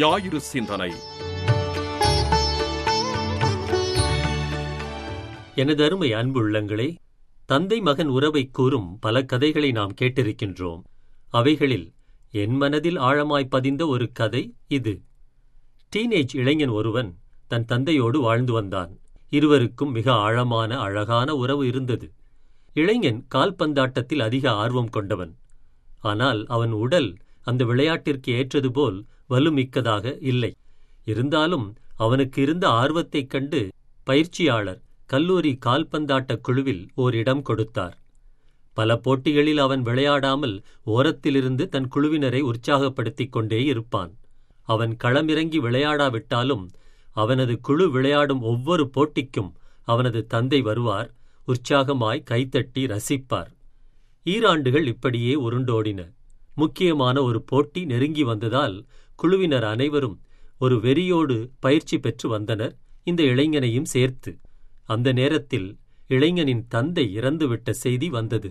ஞாயிறு சிந்தனை எனது அருமை அன்பு உள்ளங்களே தந்தை மகன் உறவை கூறும் பல கதைகளை நாம் கேட்டிருக்கின்றோம் அவைகளில் என் மனதில் ஆழமாய் பதிந்த ஒரு கதை இது டீனேஜ் இளைஞன் ஒருவன் தன் தந்தையோடு வாழ்ந்து வந்தான் இருவருக்கும் மிக ஆழமான அழகான உறவு இருந்தது இளைஞன் கால்பந்தாட்டத்தில் அதிக ஆர்வம் கொண்டவன் ஆனால் அவன் உடல் அந்த விளையாட்டிற்கு ஏற்றது போல் வலுமிக்கதாக இல்லை இருந்தாலும் அவனுக்கு இருந்த ஆர்வத்தைக் கண்டு பயிற்சியாளர் கல்லூரி கால்பந்தாட்ட குழுவில் ஓர் இடம் கொடுத்தார் பல போட்டிகளில் அவன் விளையாடாமல் ஓரத்திலிருந்து தன் குழுவினரை உற்சாகப்படுத்திக் கொண்டே இருப்பான் அவன் களமிறங்கி விளையாடாவிட்டாலும் அவனது குழு விளையாடும் ஒவ்வொரு போட்டிக்கும் அவனது தந்தை வருவார் உற்சாகமாய் கைத்தட்டி ரசிப்பார் ஈராண்டுகள் இப்படியே உருண்டோடின முக்கியமான ஒரு போட்டி நெருங்கி வந்ததால் குழுவினர் அனைவரும் ஒரு வெறியோடு பயிற்சி பெற்று வந்தனர் இந்த இளைஞனையும் சேர்த்து அந்த நேரத்தில் இளைஞனின் தந்தை இறந்துவிட்ட செய்தி வந்தது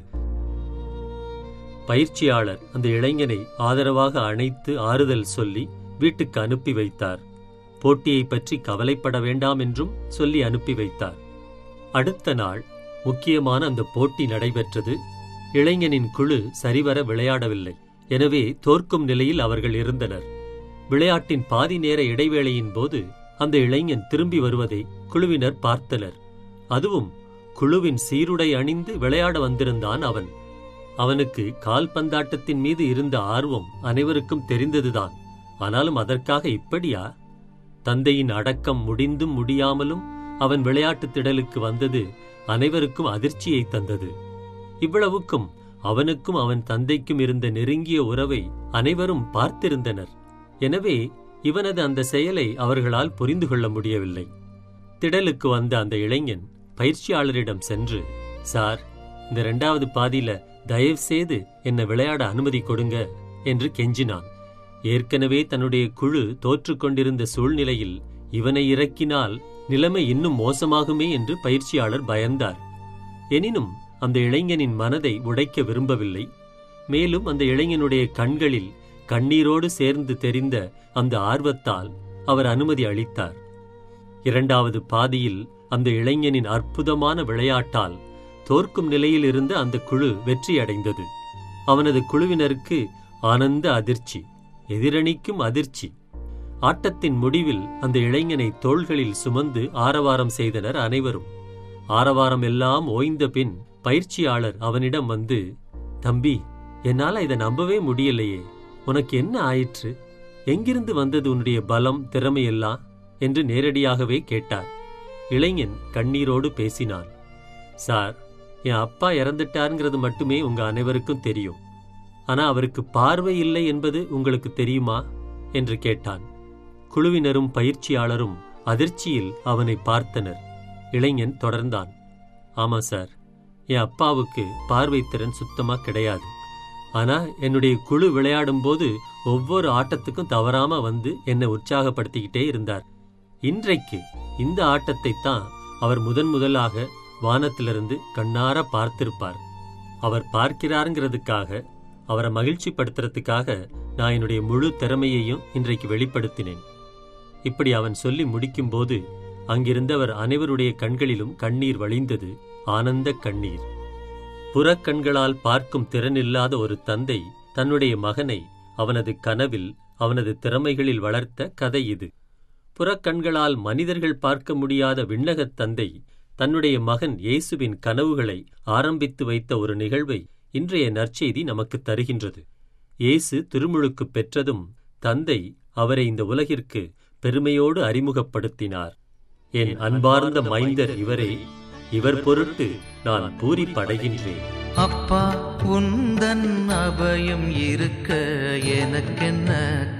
பயிற்சியாளர் அந்த இளைஞனை ஆதரவாக அணைத்து ஆறுதல் சொல்லி வீட்டுக்கு அனுப்பி வைத்தார் போட்டியைப் பற்றி கவலைப்பட வேண்டாம் என்றும் சொல்லி அனுப்பி வைத்தார் அடுத்த நாள் முக்கியமான அந்த போட்டி நடைபெற்றது இளைஞனின் குழு சரிவர விளையாடவில்லை எனவே தோற்கும் நிலையில் அவர்கள் இருந்தனர் விளையாட்டின் பாதி நேர இடைவேளையின் போது அந்த இளைஞன் திரும்பி வருவதை குழுவினர் பார்த்தனர் அதுவும் குழுவின் சீருடை அணிந்து விளையாட வந்திருந்தான் அவன் அவனுக்கு கால்பந்தாட்டத்தின் மீது இருந்த ஆர்வம் அனைவருக்கும் தெரிந்ததுதான் ஆனாலும் அதற்காக இப்படியா தந்தையின் அடக்கம் முடிந்தும் முடியாமலும் அவன் விளையாட்டுத் திடலுக்கு வந்தது அனைவருக்கும் அதிர்ச்சியை தந்தது இவ்வளவுக்கும் அவனுக்கும் அவன் தந்தைக்கும் இருந்த நெருங்கிய உறவை அனைவரும் பார்த்திருந்தனர் எனவே இவனது அந்த செயலை அவர்களால் புரிந்து கொள்ள முடியவில்லை திடலுக்கு வந்த அந்த இளைஞன் பயிற்சியாளரிடம் சென்று சார் இந்த இரண்டாவது பாதியில தயவு செய்து என்னை விளையாட அனுமதி கொடுங்க என்று கெஞ்சினான் ஏற்கனவே தன்னுடைய குழு தோற்றுக் கொண்டிருந்த சூழ்நிலையில் இவனை இறக்கினால் நிலைமை இன்னும் மோசமாகுமே என்று பயிற்சியாளர் பயந்தார் எனினும் அந்த இளைஞனின் மனதை உடைக்க விரும்பவில்லை மேலும் அந்த இளைஞனுடைய கண்களில் கண்ணீரோடு சேர்ந்து தெரிந்த அந்த ஆர்வத்தால் அவர் அனுமதி அளித்தார் இரண்டாவது பாதியில் அந்த இளைஞனின் அற்புதமான விளையாட்டால் தோற்கும் நிலையில் இருந்த அந்த குழு வெற்றியடைந்தது அவனது குழுவினருக்கு ஆனந்த அதிர்ச்சி எதிரணிக்கும் அதிர்ச்சி ஆட்டத்தின் முடிவில் அந்த இளைஞனை தோள்களில் சுமந்து ஆரவாரம் செய்தனர் அனைவரும் ஆரவாரம் எல்லாம் ஓய்ந்த பின் பயிற்சியாளர் அவனிடம் வந்து தம்பி என்னால இதை நம்பவே முடியலையே உனக்கு என்ன ஆயிற்று எங்கிருந்து வந்தது உன்னுடைய பலம் திறமையெல்லாம் என்று நேரடியாகவே கேட்டார் இளைஞன் கண்ணீரோடு பேசினான் சார் என் அப்பா இறந்துட்டாருங்கிறது மட்டுமே உங்க அனைவருக்கும் தெரியும் ஆனா அவருக்கு பார்வை இல்லை என்பது உங்களுக்கு தெரியுமா என்று கேட்டான் குழுவினரும் பயிற்சியாளரும் அதிர்ச்சியில் அவனை பார்த்தனர் இளைஞன் தொடர்ந்தான் ஆமா சார் என் அப்பாவுக்கு பார்வை திறன் சுத்தமா கிடையாது ஆனா என்னுடைய குழு விளையாடும் போது ஒவ்வொரு ஆட்டத்துக்கும் தவறாம வந்து என்னை உற்சாகப்படுத்திக்கிட்டே இருந்தார் இன்றைக்கு இந்த ஆட்டத்தை தான் அவர் முதன் முதலாக வானத்திலிருந்து கண்ணார பார்த்திருப்பார் அவர் பார்க்கிறாருங்கிறதுக்காக அவரை மகிழ்ச்சி படுத்துறதுக்காக நான் என்னுடைய முழு திறமையையும் இன்றைக்கு வெளிப்படுத்தினேன் இப்படி அவன் சொல்லி முடிக்கும்போது அங்கிருந்தவர் அனைவருடைய கண்களிலும் கண்ணீர் வழிந்தது ஆனந்த கண்ணீர் புறக்கண்களால் பார்க்கும் திறனில்லாத ஒரு தந்தை தன்னுடைய மகனை அவனது கனவில் அவனது திறமைகளில் வளர்த்த கதை இது புறக்கண்களால் மனிதர்கள் பார்க்க முடியாத விண்ணகத் தந்தை தன்னுடைய மகன் இயேசுவின் கனவுகளை ஆரம்பித்து வைத்த ஒரு நிகழ்வை இன்றைய நற்செய்தி நமக்கு தருகின்றது இயேசு திருமுழுக்கு பெற்றதும் தந்தை அவரை இந்த உலகிற்கு பெருமையோடு அறிமுகப்படுத்தினார் என் அன்பார்ந்த மைந்தர் இவரே இவர் பொருட்டு நான் பூரிப்படைகின்றேன் அப்பா உந்தன் அபயம் இருக்க எனக்கென்ன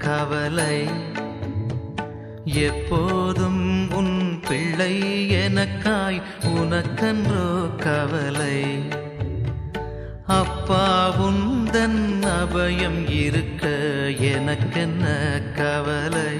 கவலை எப்போதும் உன் பிள்ளை எனக்காய் உனக்கன்றோ கவலை அப்பா உந்தன் அபயம் இருக்க எனக்கென்ன கவலை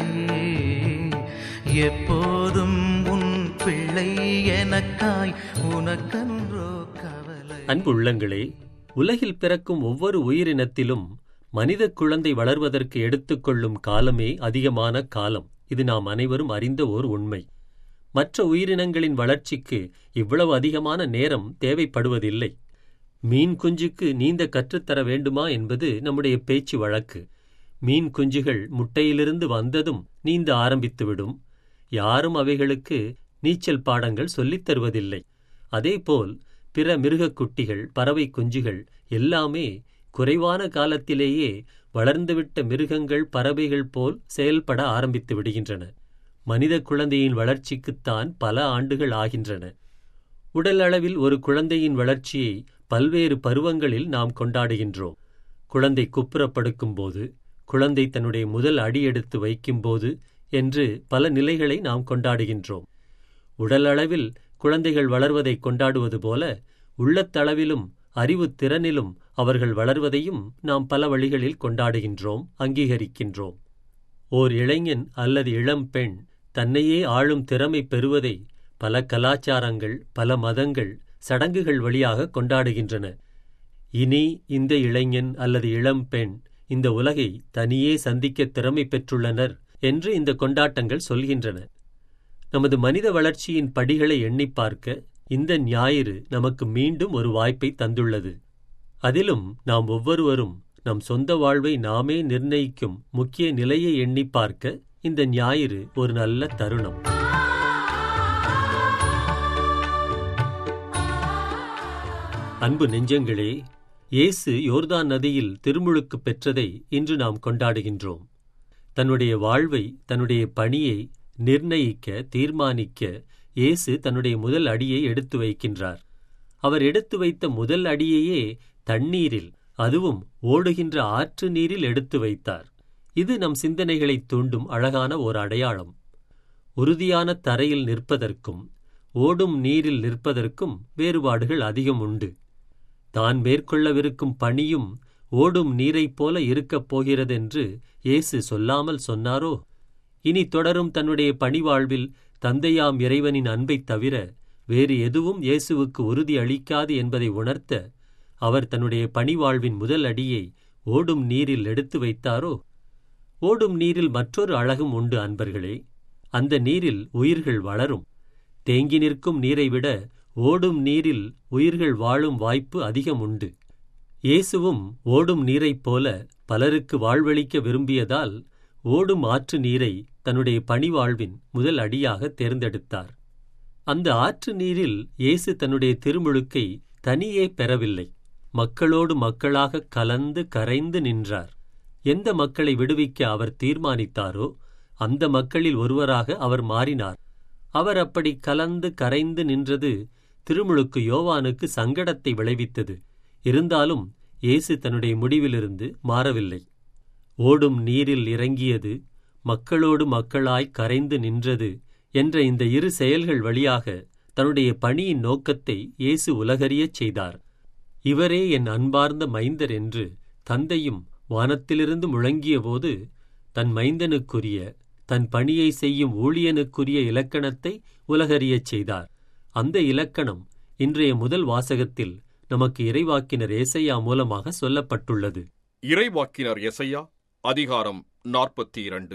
எப்போதும் உன் பிள்ளை எனக்காய் உனக்கன்றோ கவலை அன்பு உள்ளங்களே உலகில் பிறக்கும் ஒவ்வொரு உயிரினத்திலும் மனித குழந்தை வளர்வதற்கு எடுத்துக்கொள்ளும் காலமே அதிகமான காலம் இது நாம் அனைவரும் அறிந்த ஓர் உண்மை மற்ற உயிரினங்களின் வளர்ச்சிக்கு இவ்வளவு அதிகமான நேரம் தேவைப்படுவதில்லை மீன் குஞ்சுக்கு நீந்த கற்றுத்தர வேண்டுமா என்பது நம்முடைய பேச்சு வழக்கு மீன் குஞ்சுகள் முட்டையிலிருந்து வந்ததும் நீந்த ஆரம்பித்துவிடும் யாரும் அவைகளுக்கு நீச்சல் பாடங்கள் சொல்லித் தருவதில்லை அதேபோல் பிற மிருகக் குட்டிகள் பறவை குஞ்சுகள் எல்லாமே குறைவான காலத்திலேயே வளர்ந்துவிட்ட மிருகங்கள் பறவைகள் போல் செயல்பட ஆரம்பித்து விடுகின்றன மனித குழந்தையின் வளர்ச்சிக்குத்தான் பல ஆண்டுகள் ஆகின்றன உடல் அளவில் ஒரு குழந்தையின் வளர்ச்சியை பல்வேறு பருவங்களில் நாம் கொண்டாடுகின்றோம் குழந்தை குப்புறப்படுக்கும் போது குழந்தை தன்னுடைய முதல் அடியெடுத்து வைக்கும்போது என்று பல நிலைகளை நாம் கொண்டாடுகின்றோம் உடல் அளவில் குழந்தைகள் வளர்வதை கொண்டாடுவது போல உள்ளத்தளவிலும் அறிவு திறனிலும் அவர்கள் வளர்வதையும் நாம் பல வழிகளில் கொண்டாடுகின்றோம் அங்கீகரிக்கின்றோம் ஓர் இளைஞன் அல்லது இளம் பெண் தன்னையே ஆளும் திறமை பெறுவதை பல கலாச்சாரங்கள் பல மதங்கள் சடங்குகள் வழியாக கொண்டாடுகின்றன இனி இந்த இளைஞன் அல்லது இளம் பெண் இந்த உலகை தனியே சந்திக்க திறமை பெற்றுள்ளனர் என்று இந்த கொண்டாட்டங்கள் சொல்கின்றன நமது மனித வளர்ச்சியின் படிகளை எண்ணி பார்க்க இந்த ஞாயிறு நமக்கு மீண்டும் ஒரு வாய்ப்பை தந்துள்ளது அதிலும் நாம் ஒவ்வொருவரும் நம் சொந்த வாழ்வை நாமே நிர்ணயிக்கும் முக்கிய நிலையை எண்ணி பார்க்க இந்த ஞாயிறு ஒரு நல்ல தருணம் அன்பு நெஞ்சங்களே இயேசு யோர்தான் நதியில் திருமுழுக்கு பெற்றதை இன்று நாம் கொண்டாடுகின்றோம் தன்னுடைய வாழ்வை தன்னுடைய பணியை நிர்ணயிக்க தீர்மானிக்க இயேசு தன்னுடைய முதல் அடியை எடுத்து வைக்கின்றார் அவர் எடுத்து வைத்த முதல் அடியையே தண்ணீரில் அதுவும் ஓடுகின்ற ஆற்று நீரில் எடுத்து வைத்தார் இது நம் சிந்தனைகளை தூண்டும் அழகான ஓர் அடையாளம் உறுதியான தரையில் நிற்பதற்கும் ஓடும் நீரில் நிற்பதற்கும் வேறுபாடுகள் அதிகம் உண்டு தான் மேற்கொள்ளவிருக்கும் பணியும் ஓடும் நீரைப் போல இருக்கப் போகிறதென்று இயேசு சொல்லாமல் சொன்னாரோ இனி தொடரும் தன்னுடைய பணிவாழ்வில் தந்தையாம் இறைவனின் அன்பைத் தவிர வேறு எதுவும் இயேசுவுக்கு உறுதி அளிக்காது என்பதை உணர்த்த அவர் தன்னுடைய பணிவாழ்வின் முதல் அடியை ஓடும் நீரில் எடுத்து வைத்தாரோ ஓடும் நீரில் மற்றொரு அழகும் உண்டு அன்பர்களே அந்த நீரில் உயிர்கள் வளரும் தேங்கி நிற்கும் நீரை விட ஓடும் நீரில் உயிர்கள் வாழும் வாய்ப்பு அதிகம் உண்டு இயேசுவும் ஓடும் நீரைப் போல பலருக்கு வாழ்வளிக்க விரும்பியதால் ஓடும் ஆற்று நீரை தன்னுடைய பணிவாழ்வின் முதல் அடியாக தேர்ந்தெடுத்தார் அந்த ஆற்று நீரில் இயேசு தன்னுடைய திருமுழுக்கை தனியே பெறவில்லை மக்களோடு மக்களாக கலந்து கரைந்து நின்றார் எந்த மக்களை விடுவிக்க அவர் தீர்மானித்தாரோ அந்த மக்களில் ஒருவராக அவர் மாறினார் அவர் அப்படி கலந்து கரைந்து நின்றது திருமுழுக்கு யோவானுக்கு சங்கடத்தை விளைவித்தது இருந்தாலும் இயேசு தன்னுடைய முடிவிலிருந்து மாறவில்லை ஓடும் நீரில் இறங்கியது மக்களோடு மக்களாய் கரைந்து நின்றது என்ற இந்த இரு செயல்கள் வழியாக தன்னுடைய பணியின் நோக்கத்தை இயேசு உலகறியச் செய்தார் இவரே என் அன்பார்ந்த மைந்தர் என்று தந்தையும் வானத்திலிருந்து முழங்கியபோது தன் மைந்தனுக்குரிய தன் பணியை செய்யும் ஊழியனுக்குரிய இலக்கணத்தை உலகறியச் செய்தார் அந்த இலக்கணம் இன்றைய முதல் வாசகத்தில் நமக்கு இறைவாக்கினர் ஏசையா மூலமாக சொல்லப்பட்டுள்ளது இறைவாக்கினர் எசையா அதிகாரம் நாற்பத்தி இரண்டு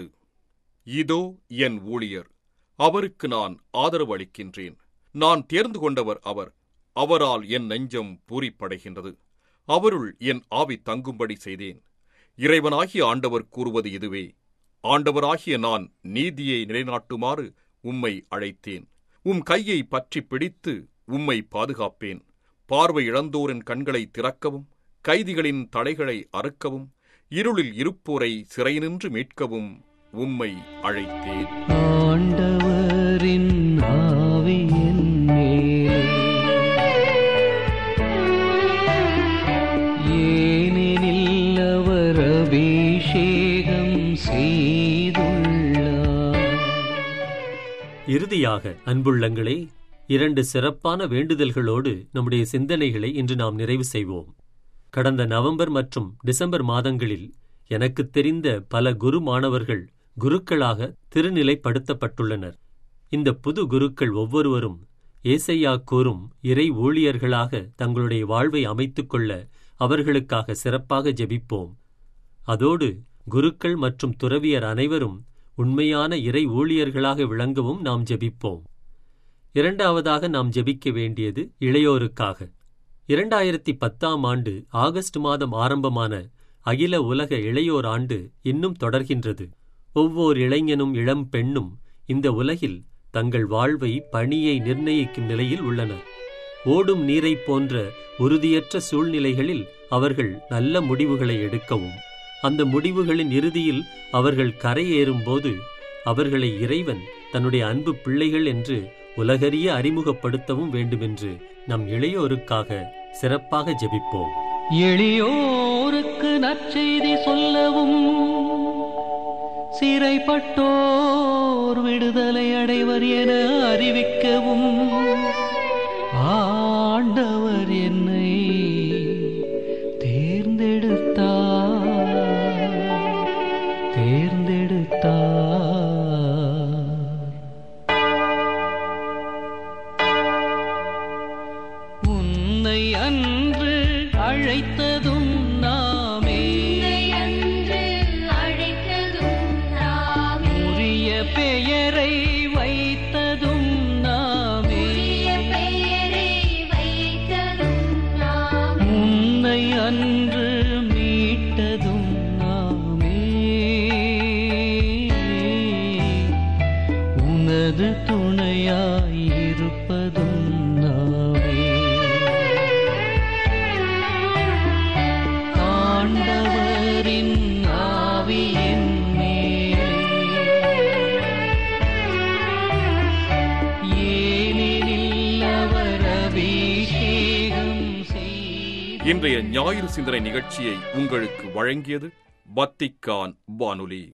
இதோ என் ஊழியர் அவருக்கு நான் ஆதரவு அளிக்கின்றேன் நான் தேர்ந்து கொண்டவர் அவர் அவரால் என் நெஞ்சம் பூரிப்படைகின்றது அவருள் என் ஆவி தங்கும்படி செய்தேன் இறைவனாகிய ஆண்டவர் கூறுவது இதுவே ஆண்டவராகிய நான் நீதியை நிலைநாட்டுமாறு உம்மை அழைத்தேன் உம் கையை பற்றி பிடித்து உம்மை பாதுகாப்பேன் பார்வை இழந்தோரின் கண்களை திறக்கவும் கைதிகளின் தலைகளை அறுக்கவும் இருளில் இருப்போரை சிறையினின்று மீட்கவும் உம்மை அழைத்தேன் ஆண்டவரின் ஆவி என் மேலே ஏனெனில் அவர் அபிஷேகம் செய்துள்ளார் இறுதியாக அன்புள்ளங்களே இரண்டு சிறப்பான வேண்டுதல்களோடு நம்முடைய சிந்தனைகளை இன்று நாம் நிறைவு செய்வோம் கடந்த நவம்பர் மற்றும் டிசம்பர் மாதங்களில் எனக்குத் தெரிந்த பல குரு மாணவர்கள் குருக்களாக திருநிலைப்படுத்தப்பட்டுள்ளனர் இந்த புது குருக்கள் ஒவ்வொருவரும் ஏசையா கூறும் இறை ஊழியர்களாக தங்களுடைய வாழ்வை அமைத்துக் கொள்ள அவர்களுக்காக சிறப்பாக ஜெபிப்போம் அதோடு குருக்கள் மற்றும் துறவியர் அனைவரும் உண்மையான இறை ஊழியர்களாக விளங்கவும் நாம் ஜெபிப்போம் இரண்டாவதாக நாம் ஜெபிக்க வேண்டியது இளையோருக்காக இரண்டாயிரத்தி பத்தாம் ஆண்டு ஆகஸ்ட் மாதம் ஆரம்பமான அகில உலக இளையோர் ஆண்டு இன்னும் தொடர்கின்றது ஒவ்வொரு இளைஞனும் இளம் பெண்ணும் இந்த உலகில் தங்கள் வாழ்வை பணியை நிர்ணயிக்கும் நிலையில் உள்ளனர் ஓடும் நீரைப் போன்ற உறுதியற்ற சூழ்நிலைகளில் அவர்கள் நல்ல முடிவுகளை எடுக்கவும் அந்த முடிவுகளின் இறுதியில் அவர்கள் கரையேறும்போது அவர்களை இறைவன் தன்னுடைய அன்பு பிள்ளைகள் என்று உலகறிய அறிமுகப்படுத்தவும் வேண்டுமென்று நம் இளையோருக்காக சிறப்பாக ஜெபிப்போம் எளியோருக்கு நற்செய்தி சொல்லவும் சிறைப்பட்டோர் விடுதலை அடைவர் என அறிவிக்கவும் ஆண்டவர் என்னை தேர்ந்தெடுத்தார் தேர்ந்தெடுத்தார் உன்னை அன்று அழைத்ததும் நாமே உன்னை அன்று அழைத்ததும் நாமே உரிய பெயரை வைத்ததும் நாமே உரிய பெயரை வைத்ததும் நாமே உன்னை அன்று மீட்டதும் நாமே உனது துணையாயிருப்பதும் நாமே ஆண்டவரின் ஆவியின் மேலே ஏனெனில் அவர் அபிஷேகம் செய்தார். இன்றைய ஞாயிறு சிந்தனை நிகழ்ச்சியை உங்களுக்கு வழங்கியது வத்திக்கான் வானொலி